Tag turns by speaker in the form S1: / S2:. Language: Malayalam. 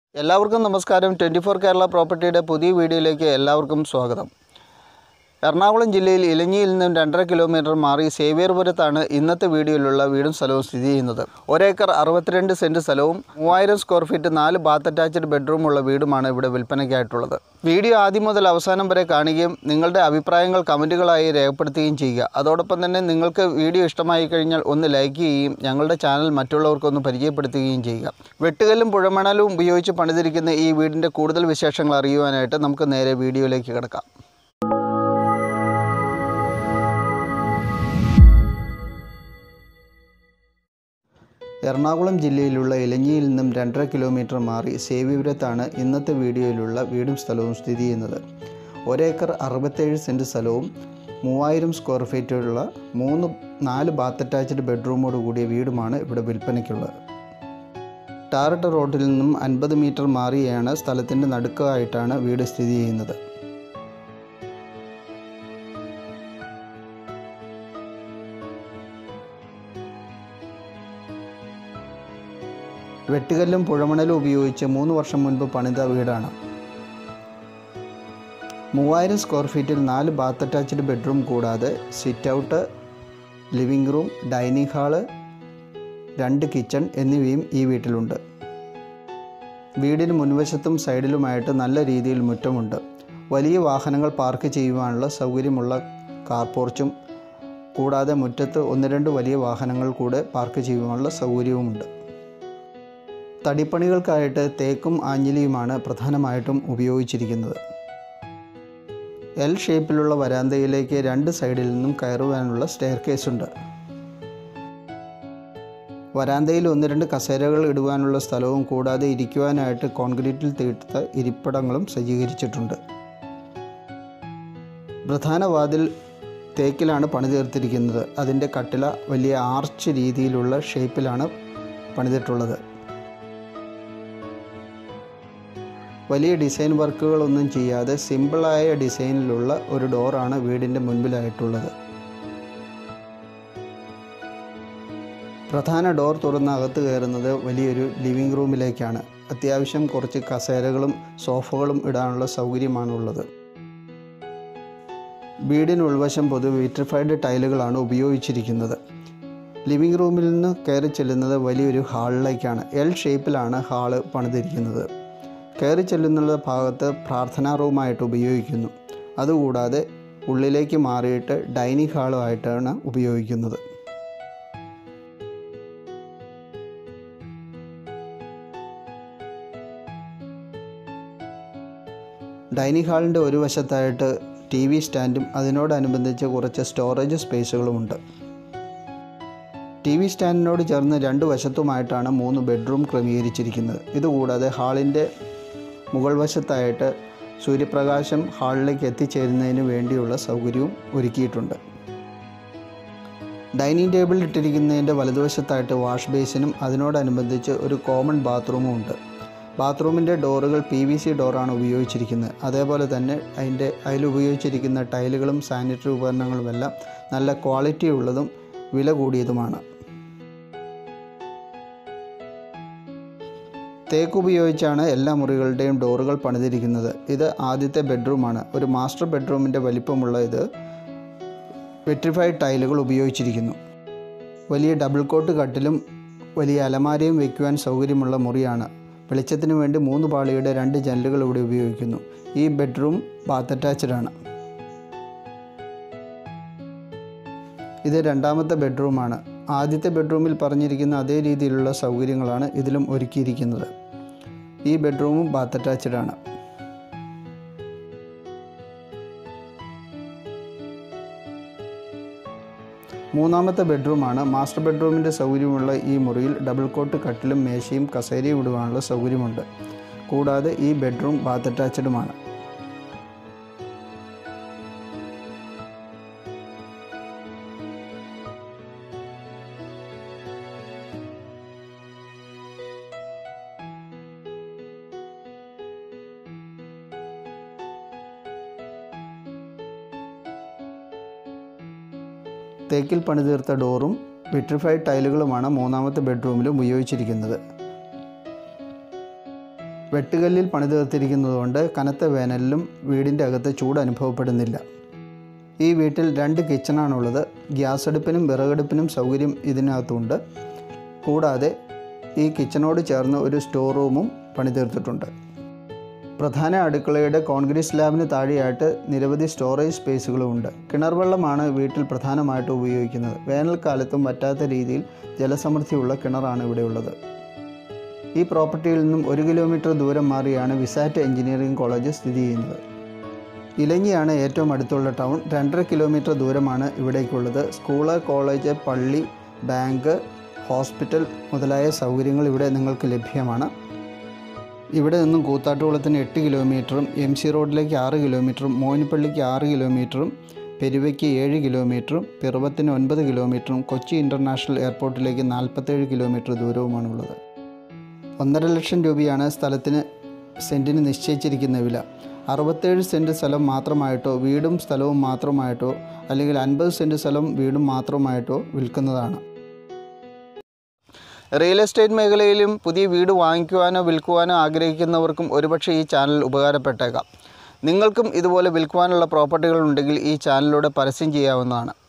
S1: എല്ലാവർക്കും നമസ്കാരം ട്വൻറ്റി ഫോർ കേരള പ്രോപ്പർട്ടിയുടെ പുതിയ വീഡിയോയിലേക്ക് എല്ലാവർക്കും സ്വാഗതം എറണാകുളം ജില്ലയിൽ ഇലഞ്ഞിയിൽ നിന്നും രണ്ടര കിലോമീറ്റർ മാറി സേവ്യർപുരത്താണ് ഇന്നത്തെ വീഡിയോയിലുള്ള വീടും സ്ഥലവും സ്ഥിതി ചെയ്യുന്നത് ഒരേക്കർ അറുപത്തിരണ്ട് സെൻറ്റ് സ്ഥലവും മൂവായിരം സ്ക്വയർ ഫീറ്റ് നാല് ബാത്ത് അറ്റാച്ച്ഡ് ബെഡ്റൂമുള്ള വീടുമാണ് ഇവിടെ വിൽപ്പനയ്ക്കായിട്ടുള്ളത് വീഡിയോ ആദ്യം മുതൽ അവസാനം വരെ കാണുകയും നിങ്ങളുടെ അഭിപ്രായങ്ങൾ കമൻറ്റുകളായി രേഖപ്പെടുത്തുകയും ചെയ്യുക അതോടൊപ്പം തന്നെ നിങ്ങൾക്ക് വീഡിയോ ഇഷ്ടമായി കഴിഞ്ഞാൽ ഒന്ന് ലൈക്ക് ചെയ്യുകയും ഞങ്ങളുടെ ചാനൽ മറ്റുള്ളവർക്കൊന്ന് പരിചയപ്പെടുത്തുകയും ചെയ്യുക വെട്ടുകല്ലും പുഴമണലും ഉപയോഗിച്ച് പണിതിരിക്കുന്ന ഈ വീടിൻ്റെ കൂടുതൽ വിശേഷങ്ങൾ അറിയുവാനായിട്ട് നമുക്ക് നേരെ വീഡിയോയിലേക്ക് കിടക്കാം എറണാകുളം ജില്ലയിലുള്ള ഇലഞ്ഞിയിൽ നിന്നും രണ്ടര കിലോമീറ്റർ മാറി സേവ്യപുരത്താണ് ഇന്നത്തെ വീഡിയോയിലുള്ള വീടും സ്ഥലവും സ്ഥിതി ചെയ്യുന്നത് ഒരേക്കർ അറുപത്തേഴ് സെൻറ്റ് സ്ഥലവും മൂവായിരം സ്ക്വയർ ഫീറ്റുള്ള മൂന്ന് നാല് ബാത്ത് അറ്റാച്ച്ഡ് ബെഡ്റൂമോട് കൂടിയ വീടുമാണ് ഇവിടെ വിൽപ്പനയ്ക്കുള്ളത് ടാറിട്ട റോഡിൽ നിന്നും അൻപത് മീറ്റർ മാറിയാണ് സ്ഥലത്തിൻ്റെ നടുക്കായിട്ടാണ് വീട് സ്ഥിതി ചെയ്യുന്നത് വെട്ടുകല്ലും പുഴമണലും ഉപയോഗിച്ച് മൂന്ന് വർഷം മുൻപ് പണിത വീടാണ് മൂവായിരം സ്ക്വയർ ഫീറ്റിൽ നാല് ബാത്ത് അറ്റാച്ച്ഡ് ബെഡ്റൂം കൂടാതെ sit out living room dining hall രണ്ട് കിച്ചൺ എന്നിവയും ഈ വീട്ടിലുണ്ട് വീടിന് മുൻവശത്തും സൈഡിലുമായിട്ട് നല്ല രീതിയിൽ മുറ്റമുണ്ട് വലിയ വാഹനങ്ങൾ പാർക്ക് ചെയ്യുവാനുള്ള സൗകര്യമുള്ള കാർ പോർച്ചും കൂടാതെ മുറ്റത്ത് ഒന്ന് രണ്ട് വലിയ വാഹനങ്ങൾ കൂടെ പാർക്ക് ചെയ്യുവാനുള്ള സൗകര്യവുമുണ്ട് തടിപ്പണികൾക്കായിട്ട് തേക്കും ആഞ്ഞിലിയുമാണ് പ്രധാനമായിട്ടും ഉപയോഗിച്ചിരിക്കുന്നത് എൽ ഷേപ്പിലുള്ള വരാന്തയിലേക്ക് രണ്ട് സൈഡിൽ നിന്നും കയറുവാനുള്ള സ്റ്റെയർ കേസ് ഉണ്ട് വരാന്തയിൽ ഒന്ന് രണ്ട് കസേരകൾ ഇടുവാനുള്ള സ്ഥലവും കൂടാതെ ഇരിക്കുവാനായിട്ട് കോൺക്രീറ്റിൽ തീർത്ത ഇരിപ്പിടങ്ങളും സജ്ജീകരിച്ചിട്ടുണ്ട് പ്രധാന വാതിൽ തേക്കിലാണ് പണിതീർത്തിരിക്കുന്നത് അതിൻ്റെ കട്ടില വലിയ ആർച്ച് രീതിയിലുള്ള ഷേപ്പിലാണ് പണിതിട്ടുള്ളത് വലിയ ഡിസൈൻ വർക്കുകളൊന്നും ചെയ്യാതെ സിമ്പിളായ ഡിസൈനിലുള്ള ഒരു ഡോറാണ് വീടിൻ്റെ മുൻപിലായിട്ടുള്ളത് പ്രധാന ഡോർ തുറന്ന് അകത്ത് കയറുന്നത് വലിയൊരു ലിവിംഗ് റൂമിലേക്കാണ് അത്യാവശ്യം കുറച്ച് കസേരകളും സോഫകളും ഇടാനുള്ള സൗകര്യമാണുള്ളത് വീടിന് ഉൾവശം പൊതുവെ വിട്രിഫൈഡ് ടൈലുകളാണ് ഉപയോഗിച്ചിരിക്കുന്നത് ലിവിംഗ് റൂമിൽ നിന്ന് കയറി ചെല്ലുന്നത് വലിയൊരു ഹാളിലേക്കാണ് എൽ ഷേപ്പിലാണ് ഹാള് പണിതിരിക്കുന്നത് കയറി ചെല്ലുന്നുള്ള ഭാഗത്ത് പ്രാർത്ഥനാ റൂമായിട്ട് ഉപയോഗിക്കുന്നു അതുകൂടാതെ ഉള്ളിലേക്ക് മാറിയിട്ട് ഡൈനിങ് ഹാളുമായിട്ടാണ് ഉപയോഗിക്കുന്നത് ഡൈനിങ് ഹാളിൻ്റെ ഒരു വശത്തായിട്ട് ടി വി സ്റ്റാൻഡും അതിനോടനുബന്ധിച്ച് കുറച്ച് സ്റ്റോറേജ് സ്പേസുകളുമുണ്ട് ടി വി സ്റ്റാൻഡിനോട് ചേർന്ന് രണ്ട് വശത്തുമായിട്ടാണ് മൂന്ന് ബെഡ്റൂം ക്രമീകരിച്ചിരിക്കുന്നത് ഇതുകൂടാതെ ഹാളിൻ്റെ മുകൾ വശത്തായിട്ട് സൂര്യപ്രകാശം ഹാളിലേക്ക് എത്തിച്ചേരുന്നതിന് വേണ്ടിയുള്ള സൗകര്യവും ഒരുക്കിയിട്ടുണ്ട് ഡൈനിങ് ടേബിൾ ഇട്ടിരിക്കുന്നതിൻ്റെ വലതുവശത്തായിട്ട് വാഷ് ബേസിനും അതിനോടനുബന്ധിച്ച് ഒരു കോമൺ ബാത്റൂമും ഉണ്ട് ബാത്റൂമിൻ്റെ ഡോറുകൾ പി വി സി ഡോറാണ് ഉപയോഗിച്ചിരിക്കുന്നത് അതേപോലെ തന്നെ അതിൻ്റെ അതിൽ ഉപയോഗിച്ചിരിക്കുന്ന ടൈലുകളും സാനിറ്ററി ഉപകരണങ്ങളുമെല്ലാം നല്ല ക്വാളിറ്റി ഉള്ളതും വില കൂടിയതുമാണ് തേക്ക് ഉപയോഗിച്ചാണ് എല്ലാ മുറികളുടെയും ഡോറുകൾ പണിതിരിക്കുന്നത് ഇത് ആദ്യത്തെ ബെഡ്റൂമാണ് ഒരു മാസ്റ്റർ ബെഡ്റൂമിൻ്റെ വലിപ്പമുള്ള ഇത് വെട്രിഫൈഡ് ടൈലുകൾ ഉപയോഗിച്ചിരിക്കുന്നു വലിയ ഡബിൾ കോട്ട് കട്ടിലും വലിയ അലമാരയും വയ്ക്കുവാൻ സൗകര്യമുള്ള മുറിയാണ് വെളിച്ചത്തിന് വേണ്ടി മൂന്ന് പാളിയുടെ രണ്ട് ജനലുകൾ ഇവിടെ ഉപയോഗിക്കുന്നു ഈ ബെഡ്റൂം ബാത്ത് അറ്റാച്ച്ഡ് ആണ് ഇത് രണ്ടാമത്തെ ബെഡ്റൂമാണ് ആദ്യത്തെ ബെഡ്റൂമിൽ പറഞ്ഞിരിക്കുന്ന അതേ രീതിയിലുള്ള സൗകര്യങ്ങളാണ് ഇതിലും ഒരുക്കിയിരിക്കുന്നത് ഈ ബെഡ്റൂമും ബാത്ത് അറ്റാച്ച്ഡ് ആണ് മൂന്നാമത്തെ ബെഡ്റൂമാണ് മാസ്റ്റർ ബെഡ്റൂമിൻ്റെ സൗകര്യമുള്ള ഈ മുറിയിൽ ഡബിൾ കോട്ട് കട്ടിലും മേശയും കസേരയും ഇടുവാനുള്ള സൗകര്യമുണ്ട് കൂടാതെ ഈ ബെഡ്റൂം ബാത്ത് അറ്റാച്ച്ഡുമാണ് തേക്കിൽ പണിതീർത്ത ഡോറും വിട്രിഫൈഡ് ടൈലുകളുമാണ് മൂന്നാമത്തെ ബെഡ്റൂമിലും ഉപയോഗിച്ചിരിക്കുന്നത് വെട്ടുകല്ലിൽ പണിതീർത്തിരിക്കുന്നതുകൊണ്ട് കനത്ത വേനലിലും വീടിൻ്റെ അകത്ത് ചൂട് അനുഭവപ്പെടുന്നില്ല ഈ വീട്ടിൽ രണ്ട് കിച്ചണാണുള്ളത് ഗ്യാസ് അടുപ്പിനും വിറകടുപ്പിനും സൗകര്യം ഇതിനകത്തുണ്ട് കൂടാതെ ഈ കിച്ചണോട് ചേർന്ന് ഒരു സ്റ്റോർ റൂമും പണിതീർത്തിട്ടുണ്ട് പ്രധാന അടുക്കളയുടെ കോൺക്രീറ്റ് സ്ലാബിന് താഴെയായിട്ട് നിരവധി സ്റ്റോറേജ് സ്പേസുകളുമുണ്ട് കിണർ വെള്ളമാണ് വീട്ടിൽ പ്രധാനമായിട്ട് ഉപയോഗിക്കുന്നത് വേനൽക്കാലത്തും വറ്റാത്ത രീതിയിൽ ജലസമൃദ്ധിയുള്ള കിണറാണ് ഇവിടെയുള്ളത് ഈ പ്രോപ്പർട്ടിയിൽ നിന്നും ഒരു കിലോമീറ്റർ ദൂരം മാറിയാണ് വിസാറ്റ് എഞ്ചിനീയറിംഗ് കോളേജ് സ്ഥിതി ചെയ്യുന്നത് ഇലഞ്ഞിയാണ് ഏറ്റവും അടുത്തുള്ള ടൗൺ രണ്ടര കിലോമീറ്റർ ദൂരമാണ് ഇവിടേക്കുള്ളത് സ്കൂള് കോളേജ് പള്ളി ബാങ്ക് ഹോസ്പിറ്റൽ മുതലായ സൗകര്യങ്ങൾ ഇവിടെ നിങ്ങൾക്ക് ലഭ്യമാണ് ഇവിടെ നിന്നും കൂത്താട്ടുകുളത്തിന് എട്ട് കിലോമീറ്ററും എം സി റോഡിലേക്ക് ആറ് കിലോമീറ്ററും മോനിപ്പള്ളിക്ക് ആറ് കിലോമീറ്ററും പെരുവയ്ക്ക് ഏഴ് കിലോമീറ്ററും പിറവത്തിന് ഒൻപത് കിലോമീറ്ററും കൊച്ചി ഇൻ്റർനാഷണൽ എയർപോർട്ടിലേക്ക് നാൽപ്പത്തേഴ് കിലോമീറ്റർ ദൂരവുമാണുള്ളത് ഒന്നര ലക്ഷം രൂപയാണ് സ്ഥലത്തിന് സെൻറ്റിന് നിശ്ചയിച്ചിരിക്കുന്ന വില അറുപത്തേഴ് സെൻറ്റ് സ്ഥലം മാത്രമായിട്ടോ വീടും സ്ഥലവും മാത്രമായിട്ടോ അല്ലെങ്കിൽ അൻപത് സെൻറ്റ് സ്ഥലം വീടും മാത്രമായിട്ടോ വിൽക്കുന്നതാണ് റിയൽ എസ്റ്റേറ്റ് മേഖലയിലും പുതിയ വീട് വാങ്ങിക്കുവാനോ വിൽക്കുവാനോ ആഗ്രഹിക്കുന്നവർക്കും ഒരുപക്ഷെ ഈ ചാനൽ ഉപകാരപ്പെട്ടേക്കാം നിങ്ങൾക്കും ഇതുപോലെ വിൽക്കുവാനുള്ള പ്രോപ്പർട്ടികൾ ഉണ്ടെങ്കിൽ ഈ ചാനലിലൂടെ പരസ്യം ചെയ്യാവുന്നതാണ്